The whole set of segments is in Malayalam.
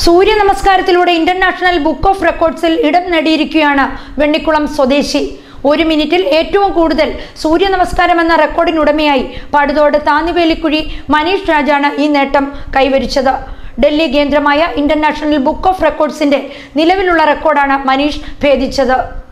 സൂര്യ നമസ്കാരത്തിലൂടെ ഇന്റർനാഷണൽ ബുക്ക് ഓഫ് റെക്കോർഡ്സിൽ ഇടം നേടിയിരിക്കുകയാണ് വെണ്ണിക്കുളം സ്വദേശി ഒരു മിനിറ്റിൽ ഏറ്റവും കൂടുതൽ സൂര്യ നമസ്കാരം എന്ന റെക്കോർഡിനുടമയായി പടുതോട് താന്നിവേലിക്കുഴി മനീഷ് രാജാണ് ഈ നേട്ടം കൈവരിച്ചത് ഡൽഹി കേന്ദ്രമായ ഇന്റർനാഷണൽ ബുക്ക് ഓഫ് റെക്കോർഡ്സിന്റെ നിലവിലുള്ള റെക്കോർഡാണ് മനീഷ് ഭേദിച്ചത്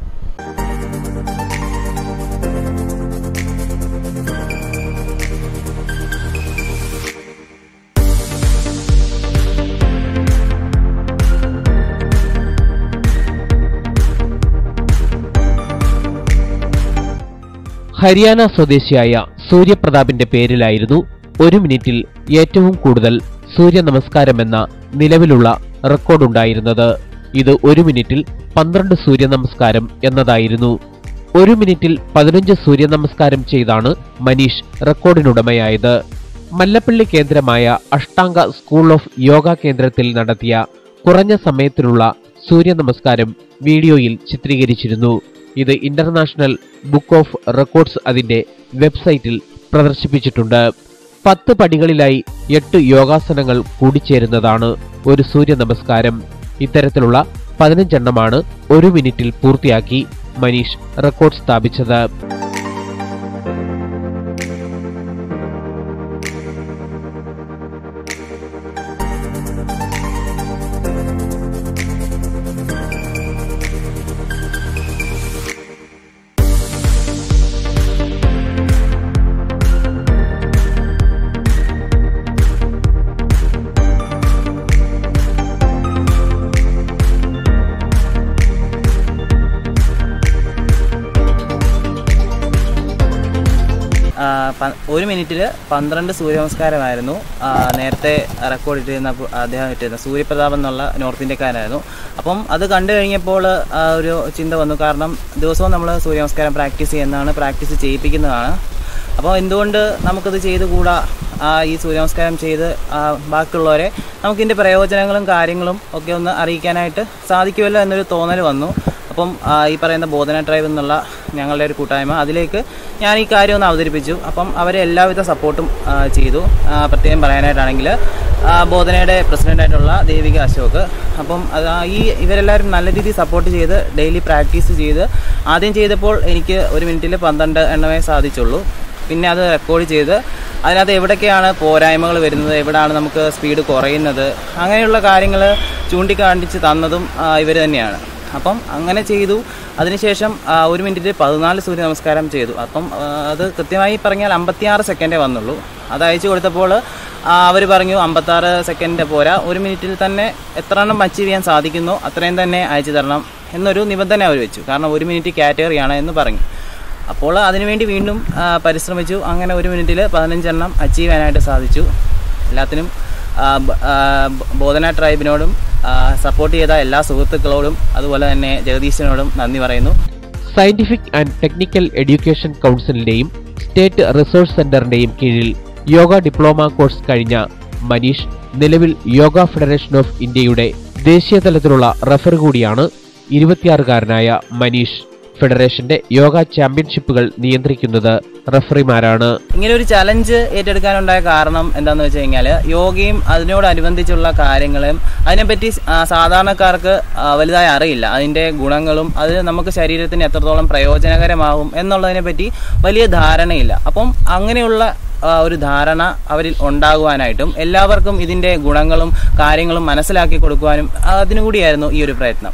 ഹരിയാന സ്വദേശിയായ സൂര്യപ്രതാപിന്റെ പേരിലായിരുന്നു ഒരു മിനിറ്റിൽ ഏറ്റവും കൂടുതൽ സൂര്യ നമസ്കാരമെന്ന നിലവിലുള്ള റെക്കോർഡുണ്ടായിരുന്നത് ഇത് ഒരു മിനിറ്റിൽ പന്ത്രണ്ട് സൂര്യ നമസ്കാരം എന്നതായിരുന്നു ഒരു മിനിറ്റിൽ പതിനഞ്ച് സൂര്യ നമസ്കാരം ചെയ്താണ് മനീഷ് റെക്കോർഡിനുടമയായത് മല്ലപ്പള്ളി കേന്ദ്രമായ അഷ്ടാംഗ സ്കൂൾ ഓഫ് യോഗ കേന്ദ്രത്തിൽ നടത്തിയ കുറഞ്ഞ സമയത്തിനുള്ള സൂര്യ നമസ്കാരം വീഡിയോയിൽ ചിത്രീകരിച്ചിരുന്നു ഇത് ഇന്റർനാഷണൽ ബുക്ക് ഓഫ് റെക്കോർഡ്സ് അതിന്റെ വെബ്സൈറ്റിൽ പ്രദർശിപ്പിച്ചിട്ടുണ്ട് പത്ത് പടികളിലായി എട്ട് യോഗാസനങ്ങൾ കൂടിച്ചേരുന്നതാണ് ഒരു സൂര്യ നമസ്കാരം ഇത്തരത്തിലുള്ള പതിനഞ്ചെണ്ണമാണ് ഒരു മിനിറ്റിൽ പൂർത്തിയാക്കി മനീഷ് റെക്കോർഡ് സ്ഥാപിച്ചത് ആ, പ- ഒരു മിനിറ്റിൽ പന്ത്രണ്ട് സൂര്യനമസ്കാരമായിരുന്നു ആ, നേരത്തെ റെക്കോർഡ് ഇട്ടിരുന്ന പു- അദ്ദേഹം ഇട്ടിരുന്ന സൂര്യപ്രതാപ് എന്നുള്ള നോർത്ത് ഇന്ത്യക്കാരനായിരുന്നു അപ്പം അത് കണ്ടു കഴിഞ്ഞപ്പോൾ ആ, ഒരു ചിന്ത വന്നു കാരണം ദിവസവും നമ്മൾ സൂര്യനമസ്കാരം പ്രാക്ടീസ് ചെയ്യുന്നതാണ് പ്രാക്ടീസ് ചെയ്യിപ്പിക്കുന്നതാണ് അപ്പോൾ എന്തുകൊണ്ട് നമുക്കത് ചെയ്തുകൂടാ ആ, ഈ സൂര്യനമസ്കാരം ചെയ്ത് ആ, ബാക്കിയുള്ളവരെ നമുക്കിതിൻ്റെ പ്രയോജനങ്ങളും കാര്യങ്ങളും ഒക്കെ ഒന്ന് അറിയിക്കാനായിട്ട് സാധിക്കുമല്ലോ എന്നൊരു തോന്നൽ വന്നു അപ്പം ആ, ഈ പറയുന്ന ബോധന ട്രൈബ് എന്നുള്ള ഞങ്ങളുടെ ഒരു കൂട്ടായ്മ അതിലേക്ക് ഞാൻ ഈ കാര്യം ഒന്ന് അവതരിപ്പിച്ചു അപ്പം അവരെ എല്ലാവിധ സപ്പോർട്ടും ആ, ചെയ്തു ആ, പ്രത്യേകം പറയാനായിട്ടാണെങ്കിൽ ആ, ബോധനയുടെ പ്രസിഡൻ്റായിട്ടുള്ള ദേവിക അശോക് അപ്പം അത് ആ ഈ ഇവരെല്ലാവരും നല്ല രീതിയിൽ സപ്പോർട്ട് ചെയ്ത് ഡെയിലി പ്രാക്ടീസ് ചെയ്ത് ആദ്യം ചെയ്തപ്പോൾ എനിക്ക് ഒരു മിനിറ്റിൽ പന്ത്രണ്ട് എണ്ണമേ സാധിച്ചുള്ളൂ പിന്നെ അത് റെക്കോർഡ് ചെയ്ത് അതിനകത്ത് എവിടൊക്കെയാണ് പോരായ്മകൾ വരുന്നത് എവിടെയാണ് നമുക്ക് സ്പീഡ് കുറയുന്നത് അങ്ങനെയുള്ള കാര്യങ്ങൾ ചൂണ്ടിക്കാണിച്ച് തന്നതും ഇവർ തന്നെയാണ് അപ്പം അങ്ങനെ ചെയ്തു അതിനുശേഷം ആ, ഒരു മിനിറ്റിൽ പതിനാല് സൂര്യ നമസ്കാരം ചെയ്തു അപ്പം ആ, അത് കൃത്യമായി പറഞ്ഞാൽ അമ്പത്തിയാറ് സെക്കൻഡേ വന്നുള്ളൂ അത് അയച്ചു കൊടുത്തപ്പോൾ അവർ പറഞ്ഞു അമ്പത്താറ് സെക്കൻഡ് പോരാ ഒരു മിനിറ്റിൽ തന്നെ എത്ര എണ്ണം അച്ചീവ് ചെയ്യാൻ സാധിക്കുന്നോ അത്രയും തന്നെ അയച്ചു തരണം എന്നൊരു നിബന്ധന അവർ വെച്ചു കാരണം ഒരു മിനിറ്റ് കാറ്റഗറിയാണ് എന്ന് പറഞ്ഞു അപ്പോൾ അതിനുവേണ്ടി വീണ്ടും ആ, പരിശ്രമിച്ചു അങ്ങനെ ഒരു മിനിറ്റിൽ പതിനഞ്ചെണ്ണം അച്ചീവ് ചെയ്യാനായിട്ട് സാധിച്ചു എല്ലാത്തിനും ആ, ബ- ആ, ബ- ബോധന ട്രൈബിനോടും സപ്പോർട്ട് ചെയ്ത എല്ലാ സുഹൃത്തുക്കളോടും അതുപോലെ തന്നെ ജഗദീശനോടും നന്ദി പറയുന്നു സയന്റിഫിക് ആൻഡ് ടെക്നിക്കൽ എഡ്യൂക്കേഷൻ കൗൺസിലിന്റെയും സ്റ്റേറ്റ് റിസർച്ച് സെന്ററിന്റെയും കീഴിൽ യോഗ ഡിപ്ലോമ കോഴ്സ് കഴിഞ്ഞ മനീഷ് നിലവിൽ യോഗ ഫെഡറേഷൻ ഓഫ് ഇന്ത്യയുടെ ദേശീയ തലത്തിലുള്ള റഫർ കൂടിയാണ് ഇരുപത്തിയാറുകാരനായ മനീഷ് ഫെഡറേഷന്റെ യോഗ ചാമ്പ്യൻഷിപ്പുകൾ നിയന്ത്രിക്കുന്നത് റഫറിമാരാണ് ഇങ്ങനെ ഒരു ചലഞ്ച് ഏറ്റെടുക്കാനുണ്ടായ കാരണം എന്താന്ന് വെച്ച് കഴിഞ്ഞാൽ യോഗയും അതിനോടനുബന്ധിച്ചുള്ള കാര്യങ്ങളും അതിനെപ്പറ്റി ആ, സാധാരണക്കാർക്ക് ആ, വലുതായി അറിയില്ല അതിൻ്റെ ഗുണങ്ങളും അത് നമുക്ക് ശരീരത്തിന് എത്രത്തോളം പ്രയോജനകരമാകും എന്നുള്ളതിനെ പറ്റി വലിയ ധാരണയില്ല അപ്പം അങ്ങനെയുള്ള ആ, ഒരു ധാരണ അവരിൽ ഉണ്ടാകുവാനായിട്ടും എല്ലാവർക്കും ഇതിൻ്റെ ഗുണങ്ങളും കാര്യങ്ങളും മനസ്സിലാക്കി കൊടുക്കുവാനും അതിനുകൂടിയായിരുന്നു ഈ ഒരു പ്രയത്നം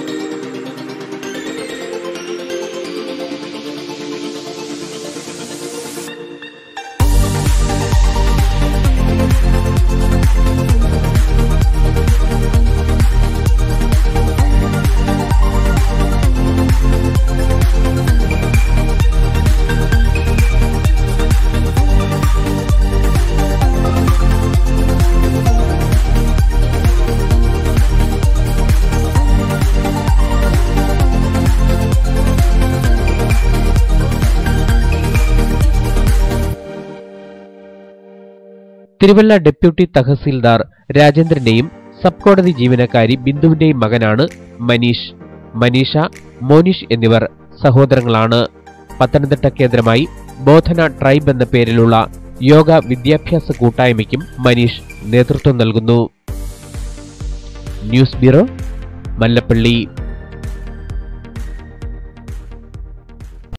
തിരുവല്ല ഡെപ്യൂട്ടി തഹസീൽദാർ രാജേന്ദ്രന്റെയും സബ് കോടതി ജീവനക്കാരി ബിന്ദുവിന്റെയും മകനാണ് മനീഷ് മനീഷ മോനിഷ് എന്നിവർ സഹോദരങ്ങളാണ് പത്തനംതിട്ട കേന്ദ്രമായി ബോധന ട്രൈബ് എന്ന പേരിലുള്ള യോഗ വിദ്യാഭ്യാസ കൂട്ടായ്മയ്ക്കും മനീഷ് നേതൃത്വം നൽകുന്നു ന്യൂസ് ബ്യൂറോ മല്ലപ്പള്ളി